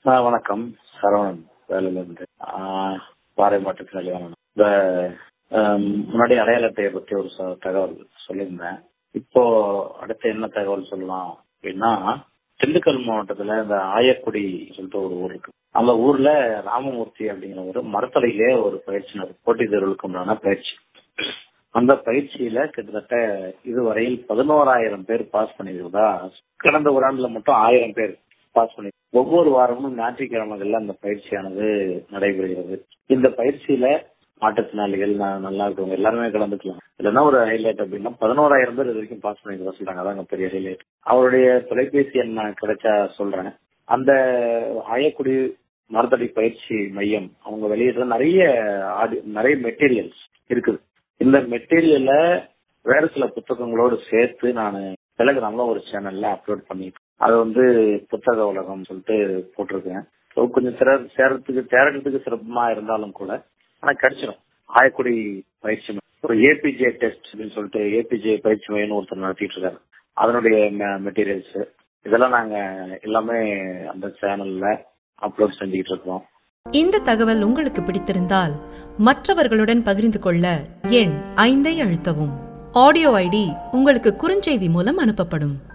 ஆ, வணக்கம் சரவணன் வேலையிலிருந்து ஆ, பாறை மாட்டுத்திறனாளி வணக்கம் இந்த ஆம், முன்னாடி அடையாள அட்டையை பத்தி ஒரு ச- தகவல் சொல்லியிருந்தேன் இப்போ அடுத்து என்ன தகவல் சொல்லலாம் அப்படின்னா திண்டுக்கல் மாவட்டத்துல இந்த ஆயக்குடி சொல்லிட்டு ஒரு ஊர் இருக்கு அந்த ஊர்ல ராமமூர்த்தி அப்படிங்கிற ஒரு மரத்தலையிலே ஒரு பயிற்சி நடக்கும். போட்டித் தேர்வுகளுக்கு உண்டான பயிற்சி அந்த பயிற்சியில கிட்டத்தட்ட இதுவரையில் பதினோராயிரம் பேர் பாஸ் பண்ணியிருந்தா கடந்த ஒரு ஆண்டுல மட்டும் ஆயிரம் பேர் பாஸ் பண்ணி ஒவ்வொரு வாரமும் ஞாயிற்றுக்கிழமைகள்ல அந்த பயிற்சியானது நடைபெறுகிறது இந்த பயிற்சியில மாற்றுத்திறனாளிகள் ந- நல்லா இருக்கவங்க எல்லாருமே கலந்துக்கலாம் இல்லைன்னா ஒரு ஹைலைட் அப்படின்னா பதினோராயிரம் பேர் இது வரைக்கும் பாஸ் பண்ணிருந்தா சொல்றாங்க அதாங்க பெரிய ஹைலைட் அவருடைய தொலைபேசி எண் நான் கிடைச்சா சொல்றேன் அந்த ஆயக்குடி மரத்தடி பயிற்சி மையம் அவங்க வெளியிடுற நிறைய ஆடி நிறைய மெட்டீரியல்ஸ் இருக்குது இந்த மெட்டீரியலை வேற சில புத்தகங்களோடு சேர்த்து நான் டெலிகிராம்ல ஒரு சேனல்ல அப்லோட் பண்ணிருக்கேன் அது வந்து புத்தக உலகம் சொல்லிட்டு போட்டிருக்கேன் So, கொஞ்சம் சிற சேரத்துக்கு தேடுறதுக்கு சிறப்பமா இருந்தாலும் கூட ஆனா கிடைச்சிடும் ஆயக்குடி பயிற்சி மையம். ஒரு ஏபிஜே டெஸ்ட் அப்படின்னு சொல்லிட்டு ஏபிஜே பயிற்சி மையம்னு ஒருத்தர் நடத்திட்டு இருக்காரு அதனுடைய மெட்டீரியல்ஸ் இதெல்லாம் நாங்க எல்லாமே அந்த சேனல்ல அப்லோட் செஞ்சுக்கிட்டு இருக்கோம் இந்த தகவல் உங்களுக்கு பிடித்திருந்தால் மற்றவர்களுடன் பகிர்ந்து கொள்ள எண் ஐந்தை அழுத்தவும் ஆடியோ ஐடி உங்களுக்கு குறுஞ்செய்தி மூலம் அனுப்பப்படும்